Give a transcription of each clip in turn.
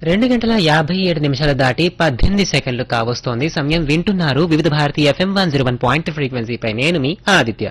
రెండు గంటల యాభై ఏడు నిమిషాలు దాటి పద్దెనిమిది సెకండ్లు కావస్తోంది సమయం వింటున్నారు Vividh Bharati FM one zero one point ఫ్రీక్వెన్సీపై నేను మీ ఆదిత్య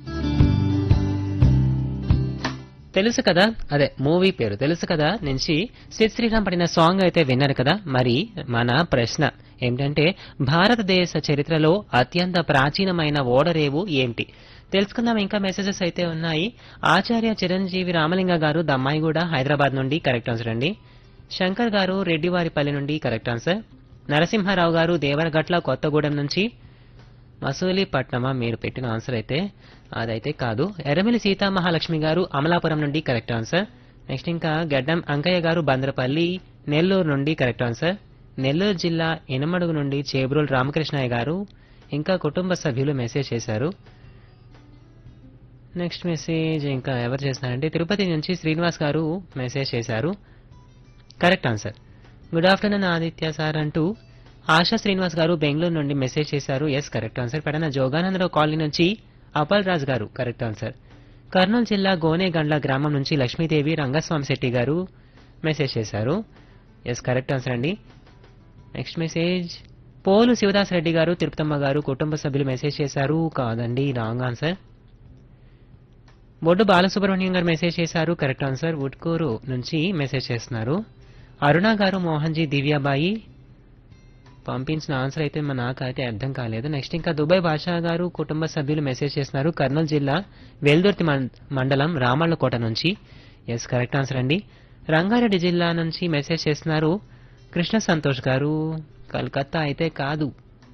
తెలుసు కదా అదే మూవీ పేరు తెలుసు కదా నుంచి సిద్ శ్రీరామ్ పడిన సాంగ్ అయితే విన్నారు కదా మరి మన ప్రశ్న ఏమిటంటే భారతదేశ చరిత్రలో అత్యంత ప్రాచీనమైన ఓడరేవు ఏంటి తెలుసుకుందాం ఇంకా మెసేజెస్ అయితే ఉన్నాయి ఆచార్య చిరంజీవి రామలింగ గారు దమ్మాయిగూడ హైదరాబాద్ నుండి కరెక్ట్ ఆన్సర్ అండి శంకర్ గారు రెడ్డివారిపల్లి నుండి కరెక్ట్ ఆన్సర్ నరసింహారావు గారు దేవరగట్ల కొత్తగూడెం నుంచి మసూలిపట్నమా మీరు పెట్టిన ఆన్సర్ అయితే అదైతే కాదు ఎర్రమిలి సీతామహాలక్ష్మి గారు అమలాపురం నుండి కరెక్ట్ ఆన్సర్ నెక్స్ట్ ఇంకా గడ్డం అంకయ్య గారు బంద్రపల్లి నెల్లూరు నుండి కరెక్ట్ ఆన్సర్ నెల్లూరు జిల్లా ఇనమడుగు నుండి చేబ్రోల్ రామకృష్ణయ్య గారు ఇంకా కుటుంబ సభ్యులు మెసేజ్ చేశారు నెక్స్ట్ మెసేజ్ ఇంకా ఎవరు చేస్తున్నారంటే తిరుపతి నుంచి శ్రీనివాస్ గారు మెసేజ్ చేశారు correct answer good afternoon Aditya sir అంటూ ఆశా శ్రీనివాస్ గారు బెంగళూరు నుండి మెసేజ్ చేశారు yes correct answer Pedana Joganandarao colony నుంచి అపల్ రాజ్ గారు కరెక్ట్ ఆన్సర్ కర్నూలు జిల్లా గోనేగండ్ల గ్రామం నుంచి లక్ష్మీదేవి రంగస్వామి శెట్టి గారు మెసేజ్ చేశారు ఎస్ కరెక్ట్ ఆన్సర్ అండి నెక్స్ట్ మెసేజ్ పోలు శివదాస్ రెడ్డి గారు తిరుపతమ్మ గారు కుటుంబ సభ్యులు మెసేజ్ చేశారు కాదండి రాంగ్ ఆన్సర్ బొడ్డు బాలసుబ్రహ్మణ్యం గారు మెసేజ్ చేశారు కరెక్ట్ ఆన్సర్ ఉట్కూరు నుంచి మెసేజ్ చేస్తున్నారు అరుణ గారు మోహన్జీ దివ్యాబాయి పంపించిన ఆన్సర్ అయితే మా నాకైతే అర్థం కాలేదు నెక్స్ట్ ఇంకా దుబాయ్ భాషా గారు కుటుంబ సభ్యులు మెసేజ్ చేస్తున్నారు కర్నూలు జిల్లా వెల్దుర్తి మం- మండలం రామళ్ళకోట నుంచి ఎస్ కరెక్ట్ ఆన్సర్ అండి రంగారెడ్డి జిల్లా నుంచి మెసేజ్ చేస్తున్నారు కృష్ణ సంతోష్ గారు కలకత్తా అయితే కాదు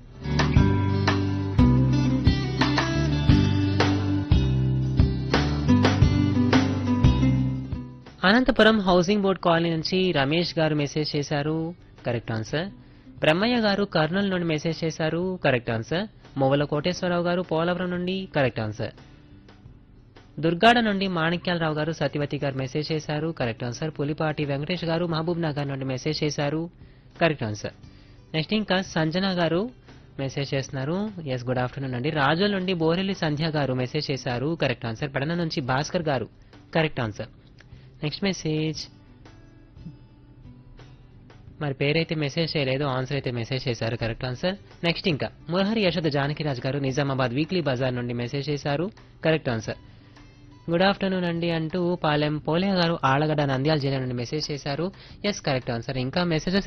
అనంతపురం హౌసింగ్ బోర్డ్ కాలనీ నుంచి రమేష్ గారు మెసేజ్ చేశారు కరెక్ట్ ఆన్సర్ బ్రహ్మయ్య గారు కర్నూలు నుండి మెసేజ్ చేశారు కరెక్ట్ ఆన్సర్ మొవల కోటేశ్వరరావు గారు పోలవరం నుండి కరెక్ట్ ఆన్సర్ దుర్గాడ నుండి మాణిక్యాలరావు గారు సత్యవతి గారు మెసేజ్ చేశారు కరెక్ట్ ఆన్సర్ పులిపాటి వెంకటేష్ గారు మహబూబ్ నగర్ నుండి మెసేజ్ చేశారు కరెక్ట్ ఆన్సర్ నెక్స్ట్ ఇంకా సంజన గారు మెసేజ్ చేస్తున్నారు ఎస్ గుడ్ ఆఫ్టర్నూన్ అండి రాజుల నుండి బోరెల్లి సంధ్య గారు మెసేజ్ చేశారు కరెక్ట్ ఆన్సర్ పడన నుంచి భాస్కర్ గారు కరెక్ట్ ఆన్సర్ నెక్స్ట్ మెసేజ్ మరి పేరైతే మెసేజ్ చేయలేదు ఆన్సర్ అయితే మెసేజ్ చేశారు కరెక్ట్ ఆన్సర్ నెక్స్ట్ ఇంకా మురహరి యశోద జానకిరాజ్ గారు నిజామాబాద్ వీక్లీ బజార్ నుండి మెసేజ్ చేశారు కరెక్ట్ ఆన్సర్ గుడ్ ఆఫ్టర్నూన్ అండి అంటూ పాలెం పోలే గారు ఆళ్ళగడ్డ నంద్యాల జిల్లా నుండి మెసేజ్ చేశారు ఎస్ కరెక్ట్ ఆన్సర్ ఇంకా మెసేజెస్